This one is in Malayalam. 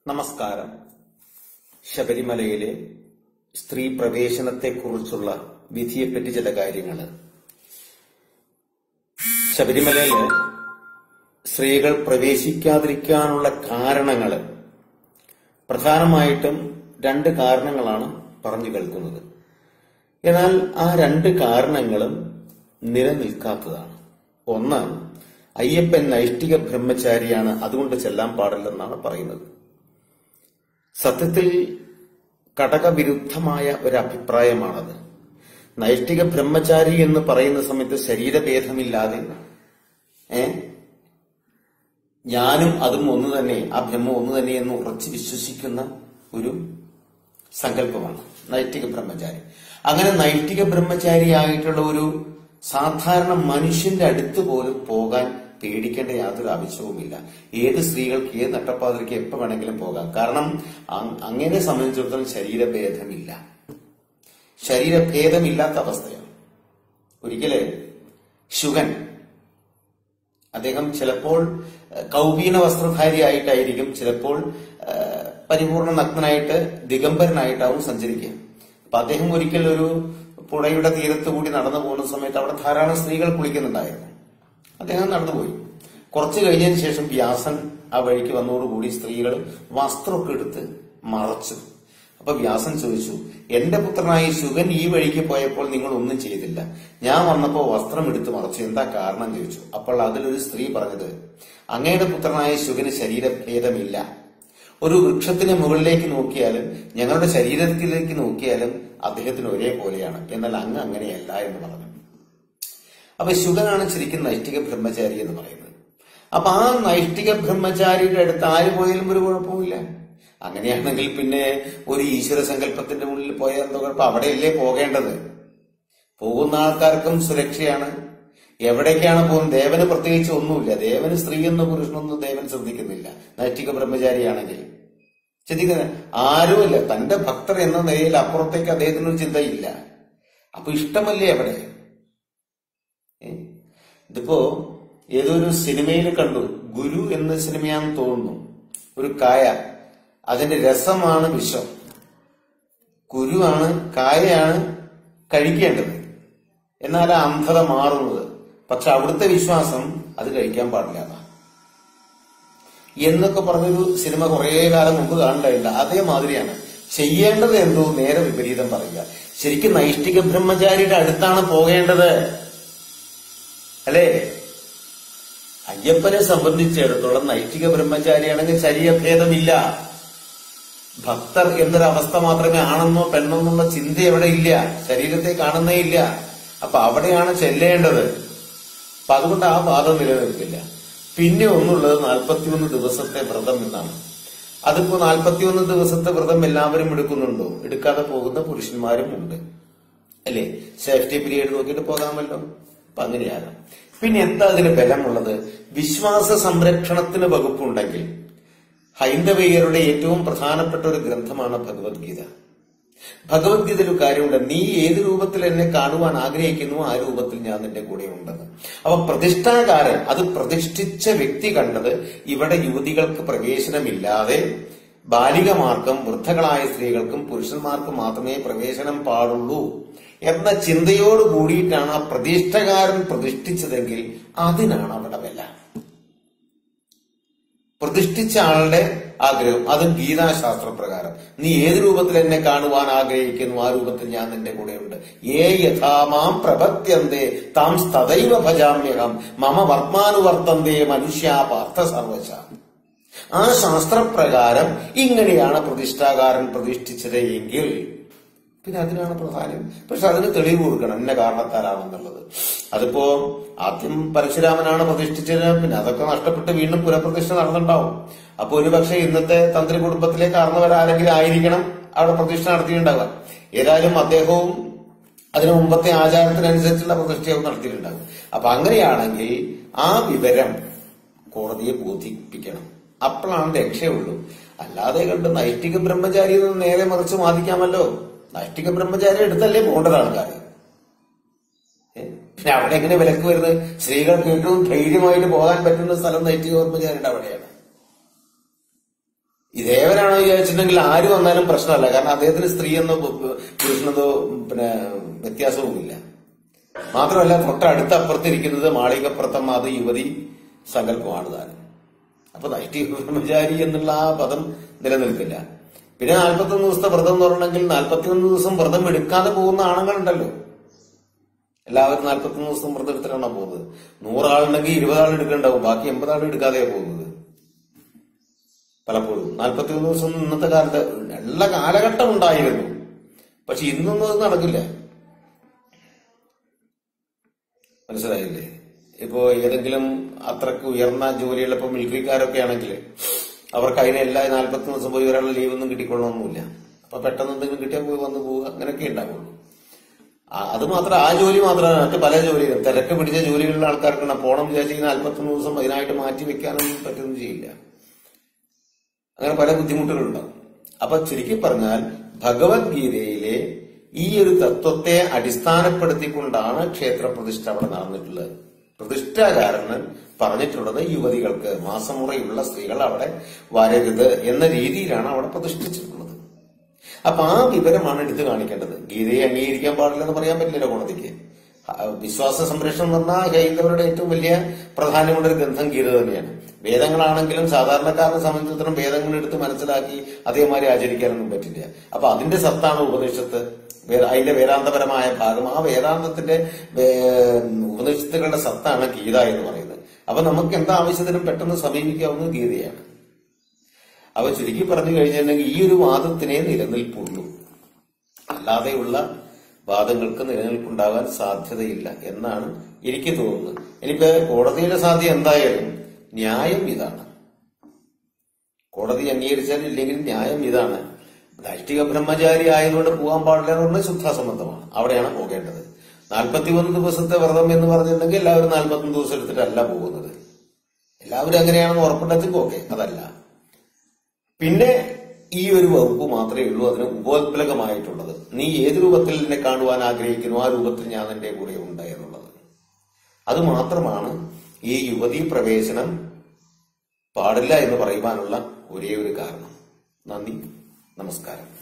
നമസ്കാരം ശബരിമലയിലെ സ്ത്രീ പ്രവേശനത്തെക്കുറിച്ചുള്ള വിധിയെപ്പറ്റി ചില കാര്യങ്ങൾ ശബരിമലയിൽ സ്ത്രീകൾ പ്രവേശിക്കാതിരിക്കാനുള്ള കാരണങ്ങൾ പ്രധാനമായിട്ടും രണ്ട് കാരണങ്ങളാണ് പറഞ്ഞു കേൾക്കുന്നത് എന്നാൽ ആ രണ്ട് കാരണങ്ങളും നിലനിൽക്കാത്തതാണ് ഒന്ന് അയ്യപ്പൻ നൈഷ്ഠിക ബ്രഹ്മചാരിയാണ് അതുകൊണ്ട് ചെല്ലാൻ പാടില്ലെന്നാണ് പറയുന്നത് സത്യത്തിൽ കടകവിരുദ്ധമായ ഒരു അഭിപ്രായമാണത് നൈഷ്ഠിക ബ്രഹ്മചാരി എന്ന് പറയുന്ന സമയത്ത് ശരീരഭേദമില്ലാതെ ഏ ഞാനും അതും ഒന്ന് തന്നെ ആ ബ്രഹ്മം ഒന്ന് തന്നെ എന്ന് ഉറച്ചു വിശ്വസിക്കുന്ന ഒരു സങ്കല്പമാണ് നൈഷ്ഠിക ബ്രഹ്മചാരി അങ്ങനെ നൈഷ്ഠിക ബ്രഹ്മചാരി ആയിട്ടുള്ള ഒരു സാധാരണ മനുഷ്യന്റെ അടുത്ത് പോലും പോകാൻ പേടിക്കേണ്ട യാതൊരു ആവശ്യവുമില്ല ഏത് സ്ത്രീകൾക്ക് ഏത് നട്ടപ്പാതിരിക്ക് എപ്പോ വേണമെങ്കിലും പോകാം കാരണം അ- അങ്ങനെ സംബന്ധിച്ചിടത്തോളം ശരീരഭേദമില്ല ശരീരഭേദമില്ലാത്ത അവസ്ഥയാണ് ഒരിക്കല് ശുഗൻ അദ്ദേഹം ചിലപ്പോൾ ഏഹ്, കൗപീന വസ്ത്രധാരിയായിട്ടായിരിക്കും ചിലപ്പോൾ ഏഹ്, പരിപൂർണ നഗ്നനായിട്ട് ദിഗംബരനായിട്ടാവും സഞ്ചരിക്കുക അപ്പൊ അദ്ദേഹം ഒരിക്കൽ ഒരു പുഴയുടെ തീരത്ത് കൂടി നടന്നു പോകുന്ന സമയത്ത് അവിടെ ധാരാളം സ്ത്രീകൾ കുളിക്കുന്നുണ്ടായിരുന്നു അദ്ദേഹം നടന്നുപോയി കുറച്ചു കഴിഞ്ഞതിന് ശേഷം വ്യാസൻ ആ വഴിക്ക് വന്നതോടുകൂടി സ്ത്രീകൾ വസ്ത്രമൊക്കെ എടുത്ത് മറച്ചു അപ്പൊ വ്യാസൻ ചോദിച്ചു എന്റെ പുത്രനായ ശുഗൻ ഈ വഴിക്ക് പോയപ്പോൾ നിങ്ങൾ ഒന്നും ചെയ്തില്ല ഞാൻ വന്നപ്പോ വസ്ത്രം എടുത്ത് മറച്ചു എന്താ കാരണം ചോദിച്ചു അപ്പോൾ അതിലൊരു സ്ത്രീ പറഞ്ഞത് അങ്ങയുടെ പുത്രനായ ശുഗന് ശരീരഭേദമില്ല ഒരു വൃക്ഷത്തിന് മുകളിലേക്ക് നോക്കിയാലും ഞങ്ങളുടെ ശരീരത്തിലേക്ക് നോക്കിയാലും അദ്ദേഹത്തിന് ഒരേപോലെയാണ് എന്നാൽ അങ്ങ് അങ്ങനെയല്ല എന്ന് പറഞ്ഞു അപ്പൊ ശുഗനാണ് ശരിക്കും നൈഷ്ഠിക ബ്രഹ്മചാരി എന്ന് പറയുന്നത് അപ്പൊ ആ നൈഷ്ഠിക ബ്രഹ്മചാരിയുടെ അടുത്ത് ആര് പോയാലും ഒരു കുഴപ്പമില്ല അങ്ങനെയാണെങ്കിൽ പിന്നെ ഒരു ഈശ്വര സങ്കല്പത്തിന്റെ ഉള്ളിൽ പോയാൽ എന്തോ കുഴപ്പം അവിടെയല്ലേ പോകേണ്ടത് പോകുന്ന ആൾക്കാർക്കും സുരക്ഷയാണ് എവിടേക്കാണ് പോകുന്നത് ദേവന് പ്രത്യേകിച്ച് ഒന്നുമില്ല ദേവന് സ്ത്രീയെന്നോ പുരുഷനൊന്നും ദേവൻ ശ്രദ്ധിക്കുന്നില്ല നൈഷ്ഠിക ബ്രഹ്മചാരിയാണെങ്കിൽ ശ്രദ്ധിക്കുന്നത് ആരുമല്ല തന്റെ ഭക്തർ എന്ന നിലയിൽ അപ്പുറത്തേക്ക് അദ്ദേഹത്തിനൊരു ചിന്തയില്ല അപ്പൊ ഇഷ്ടമല്ലേ അവിടെ ഏ? ഇതിപ്പോ ഏതൊരു സിനിമയിൽ കണ്ടു ഗുരു എന്ന സിനിമയാന്ന് തോന്നുന്നു ഒരു കായ അതിന്റെ രസമാണ് വിഷം ഗുരുവാണ് കായയാണ് കഴിക്കേണ്ടത് എന്നാൽ ആ അന്ധത മാറുന്നത് പക്ഷെ അവിടുത്തെ വിശ്വാസം അത് കഴിക്കാൻ പാടില്ല എന്നാ. എന്നൊക്കെ പറഞ്ഞൊരു സിനിമ കുറേ കാലം മുമ്പ് കാണണ്ടായില്ല അതേമാതിരിയാണ് ചെയ്യേണ്ടത് എന്തോ നേരെ വിപരീതം പറയുക ശരിക്കും നൈഷ്ഠിക ബ്രഹ്മചാരിയുടെ അടുത്താണ് പോകേണ്ടത് അല്ലേ അയ്യപ്പനെ സംബന്ധിച്ചിടത്തോളം നൈഷ്ഠിക ബ്രഹ്മചാരിയാണെങ്കിൽ ശരീരഭേദമില്ല ഭക്തർ എന്നൊരവസ്ഥ മാത്രമേ ആണെന്നോ പെണ്ണെന്നുള്ള ചിന്ത എവിടെ ഇല്ല ശരീരത്തെ കാണുന്നേ ഇല്ല അപ്പൊ അവിടെയാണ് ചെല്ലേണ്ടത് അപ്പൊ അതുകൊണ്ട് ആ വാദം നിലനിൽക്കില്ല പിന്നെ ഒന്നുള്ളത് നാൽപ്പത്തിയൊന്ന് ദിവസത്തെ വ്രതം എന്നാണ് അതിപ്പോ നാൽപ്പത്തിയൊന്ന് ദിവസത്തെ വ്രതം എല്ലാവരും എടുക്കുന്നുണ്ടോ എടുക്കാതെ പോകുന്ന പുരുഷന്മാരും ഉണ്ട് അല്ലേ സേഫ്റ്റി പീരീഡ് നോക്കിയിട്ട് പോകാമല്ലോ അപ്പൊ അങ്ങനെയാണ് പിന്നെ എന്താ അതിന് ബലമുള്ളത് വിശ്വാസ സംരക്ഷണത്തിന് വകുപ്പുണ്ടെങ്കിൽ ഹൈന്ദവീയരുടെ ഏറ്റവും പ്രധാനപ്പെട്ട ഒരു ഗ്രന്ഥമാണ് ഭഗവത്ഗീത ഭഗവത്ഗീതയിൽ ഒരു കാര്യമുണ്ട് നീ ഏത് രൂപത്തിൽ എന്നെ കാണുവാൻ ആഗ്രഹിക്കുന്നു ആ രൂപത്തിൽ ഞാൻ നിന്റെ കൂടെ ഉണ്ടെന്ന് അപ്പൊ പ്രതിഷ്ഠാകാരൻ അത് പ്രതിഷ്ഠിച്ച വ്യക്തി കണ്ടത് ഇവിടെ യുവതികൾക്ക് പ്രവേശനമില്ലാതെ ബാലികമാർക്കും വൃദ്ധകളായ സ്ത്രീകൾക്കും പുരുഷന്മാർക്കും മാത്രമേ പ്രവേശനം പാടുള്ളൂ എന്ന ചിന്തയോട് കൂടിയിട്ടാണ് ആ പ്രതിഷ്ഠകാരൻ പ്രതിഷ്ഠിച്ചതെങ്കിൽ അതിനാണ് അവിടെ വില പ്രതിഷ്ഠിച്ച ആളുടെ ആഗ്രഹം അതും ഗീതാശാസ്ത്ര പ്രകാരം നീ ഏത് രൂപത്തിൽ എന്നെ കാണുവാൻ ആഗ്രഹിക്കുന്നു ആ രൂപത്തിൽ ഞാൻ നിന്റെ കൂടെയുണ്ട് ഏ യഥാമാം പ്രപത്യന്തേ താം തദൈവ ഭജാമ്യഹം മമ വർമാനുവർത്തന്തേ മനുഷ്യ പാർത്ഥ സർവശ ആ ശാസ്ത്രപ്രകാരം ഇങ്ങനെയാണ് പ്രതിഷ്ഠാകാരൻ പ്രതിഷ്ഠിച്ചത് എങ്കിൽ പിന്നെ അതിനാണ് പ്രധാനം പക്ഷെ അതിന് തെളിവ് കൊടുക്കണം എന്ന കാരണത്താലാണെന്നുള്ളത് അതിപ്പോ ആദ്യം പരശുരാമനാണ് പ്രതിഷ്ഠിച്ചത് പിന്നെ അതൊക്കെ നഷ്ടപ്പെട്ട് വീണ്ടും പുനഃപ്രതിഷ്ഠ നടന്നിട്ടുണ്ടാവും അപ്പൊ ഒരു പക്ഷേ ഇന്നത്തെ തന്ത്രി കുടുംബത്തിലെ കാരണവരാരെങ്കിലും ആയിരിക്കണം അവിടെ പ്രതിഷ്ഠ നടത്തിയിട്ടുണ്ടാവുക ഏതായാലും അദ്ദേഹവും അതിനു മുമ്പത്തെ ആചാരത്തിനനുസരിച്ചുള്ള പ്രതിഷ്ഠയും നടത്തിയിട്ടുണ്ടാകും അപ്പൊ അങ്ങനെയാണെങ്കിൽ ആ വിവരം കോടതിയെ ബോധിപ്പിക്കണം അപ്പോഴാണ് രക്ഷയുള്ളൂ അല്ലാതെ കണ്ട് നൈഷ്ഠിക ബ്രഹ്മചാരി എന്ന് നേരെ മറിച്ച് വാദിക്കാമല്ലോ നൈഷ്ഠിക ബ്രഹ്മചാരി എടുത്തല്ലേ പോകേണ്ടത് ആൾക്കാർ പിന്നെ അവിടെ എങ്ങനെ വിലക്ക് വരുന്നത് സ്ത്രീകൾക്ക് ഏറ്റവും ധൈര്യമായിട്ട് പോകാൻ പറ്റുന്ന സ്ഥലം നൈഷ്ഠിക ബ്രഹ്മചാരിയുടെ അവിടെയാണ് ഈ ദേവനാണോ വിചാരിച്ചിട്ടുണ്ടെങ്കിൽ ആര് വന്നാലും പ്രശ്നമല്ല കാരണം അദ്ദേഹത്തിന് സ്ത്രീ എന്നോ പു- പു- പുരുഷനെന്നോ പിന്നെ വ്യത്യാസവുമില്ല മാത്രമല്ല തൊട്ടടുത്ത അപ്പുറത്തിരിക്കുന്നത് മാളികപ്പുറത്തമ്മ അത് യുവതി സങ്കല്പമാണ് താനും അപ്പൊ നൈറ്റി ബ്രഹ്മചാരി എന്നുള്ള ആ പദം നിലനിൽക്കില്ല പിന്നെ നാൽപ്പത്തൊന്ന് ദിവസത്തെ വ്രതം എന്ന് പറയണമെങ്കിൽ നാൽപ്പത്തിയൊന്ന് ദിവസം വ്രതം എടുക്കാതെ പോകുന്ന ആണുങ്ങളുണ്ടല്ലോ എല്ലാവരും നാൽപ്പത്തൊന്ന് ദിവസം വ്രതം എടുത്തിട്ടാണോ പോകുന്നത് നൂറാളുണ്ടെങ്കിൽ ഇരുപതാൾ എടുക്കണ്ടാവും ബാക്കി എൺപതാൾ എടുക്കാതെയാണ് പോകുന്നത് പലപ്പോഴും നാൽപ്പത്തിയൊന്ന് ദിവസം ഇന്നത്തെ കാലത്ത് ഉള്ള കാലഘട്ടം ഉണ്ടായിരുന്നു പക്ഷെ ഇന്നൊന്നും അത് നടക്കില്ല മനസ്സിലായില്ലേ ഇപ്പോ ഏതെങ്കിലും അത്രക്ക് ഉയർന്ന ജോലിയുള്ള ഇപ്പൊ മിലിറ്ററിക്കാരൊക്കെ ആണെങ്കിൽ അവർക്ക് അതിന് എല്ലാ നാൽപ്പത്തി ദിവസം പോയി ഒരാളുടെ ലീവ് ഒന്നും കിട്ടിക്കൊള്ളണമെന്നില്ല അപ്പൊ പെട്ടെന്ന് എന്തെങ്കിലും കിട്ടിയാൽ പോയി വന്ന് പോവുക അങ്ങനെയൊക്കെ ഉണ്ടാവുള്ളൂ ആ- അത് മാത്രം ആ ജോലി മാത്രമല്ല മറ്റു പല ജോലികളും തിരക്ക് പിടിച്ച ജോലികളിലുള്ള ആൾക്കാർക്ക് പോണം വിചാരിച്ചിരിക്കുന്ന നാൽപ്പത്തൊന്ന് ദിവസം അതിനായിട്ട് മാറ്റി വെക്കാനൊന്നും പറ്റുന്നും ചെയ്യില്ല അങ്ങനെ പല ബുദ്ധിമുട്ടുകളുണ്ടാവും അപ്പൊ ചുരുക്കി പറഞ്ഞാൽ ഭഗവത്ഗീതയിലെ ഈ ഒരു തത്വത്തെ അടിസ്ഥാനപ്പെടുത്തിക്കൊണ്ടാണ് ക്ഷേത്ര പ്രതിഷ്ഠ അവിടെ നടന്നിട്ടുള്ളത് പ്രതിഷ്ഠാകാരന് പറഞ്ഞിട്ടുള്ളത് യുവതികൾക്ക് മാസമുറയുള്ള സ്ത്രീകൾ അവിടെ വരരുത് എന്ന രീതിയിലാണ് അവിടെ പ്രതിഷ്ഠിച്ചിട്ടുള്ളത് അപ്പൊ ആ വിവരമാണ് എടുത്തു കാണിക്കേണ്ടത് ഗീതയെ അംഗീകരിക്കാൻ പാടില്ലെന്ന് പറയാൻ പറ്റില്ല കോടതിക്ക് ആ, വിശ്വാസ സംരക്ഷണം എന്ന് പറഞ്ഞാൽ ഹൈന്ദവരുടെ ഏറ്റവും വലിയ പ്രധാനമുള്ള ഒരു ഗ്രന്ഥം ഗീത തന്നെയാണ് വേദങ്ങളാണെങ്കിലും സാധാരണക്കാരനെ സംബന്ധിച്ചിടത്തോളം വേദങ്ങൾ എടുത്ത് മനസ്സിലാക്കി അതേമാതിരി ആചരിക്കാനൊന്നും പറ്റില്ല അപ്പൊ അതിന്റെ സത്താണ് ഉപനിഷത്ത് വേ- അതിന്റെ വേദാന്തപരമായ ഭാഗം ആ വേദാന്തത്തിന്റെ വേ- ഉപനിഷത്തുകളുടെ സത്താണ് ഗീത എന്ന് പറയുന്നത് അപ്പൊ നമുക്ക് എന്താ ആവശ്യത്തിനും പെട്ടെന്ന് സമീപിക്കാവുന്നത് ഗീതയാണ് അവ ചുരുക്കി പറഞ്ഞു കഴിഞ്ഞിട്ടുണ്ടെങ്കിൽ ഈ ഒരു വാദത്തിനെ നിലനിൽപ്പുള്ളൂ അല്ലാതെയുള്ള വാദങ്ങൾക്ക് നിലനിൽപ്പുണ്ടാകാൻ സാധ്യതയില്ല എന്നാണ് എനിക്ക് തോന്നുന്നത് ഇനിയിപ്പോ കോടതിയുടെ സാധ്യത എന്തായാലും ന്യായം ഇതാണ് കോടതി അംഗീകരിച്ചാൽ ഇല്ലെങ്കിൽ ന്യായം ഇതാണ് നൈഷ്ഠിക ബ്രഹ്മചാരി ആയതുകൊണ്ട് പോകാൻ പാടില്ല എന്ന് പറഞ്ഞാൽ ശുദ്ധാസംബന്ധമാണ് അവിടെയാണ് പോകേണ്ടത് നാൽപ്പത്തിയൊന്ന് ദിവസത്തെ വ്രതം എന്ന് പറഞ്ഞിട്ടുണ്ടെങ്കിൽ എല്ലാവരും നാൽപ്പത്തൊന്ന് ദിവസം എടുത്തിട്ടല്ല പോകുന്നത് എല്ലാവരും അങ്ങനെയാണെന്ന് ഉറപ്പുണ്ടെങ്കിൽ ഓക്കെ അതല്ല പിന്നെ ഈ ഒരു വകുപ്പ് മാത്രമേ ഉള്ളൂ അതിന് ഉപോത്ബലകമായിട്ടുള്ളത് നീ ഏത് രൂപത്തിൽ എന്നെ കാണുവാൻ ആഗ്രഹിക്കുന്നു ആ രൂപത്തിൽ ഞാൻ എന്റെ കൂടെ ഉണ്ട് എന്നുള്ളത് അത് മാത്രമാണ് ഈ യുവതീ പ്രവേശനം പാടില്ല എന്ന് പറയുവാനുള്ള ഒരേ ഒരു കാരണം നന്ദി നമസ്കാരം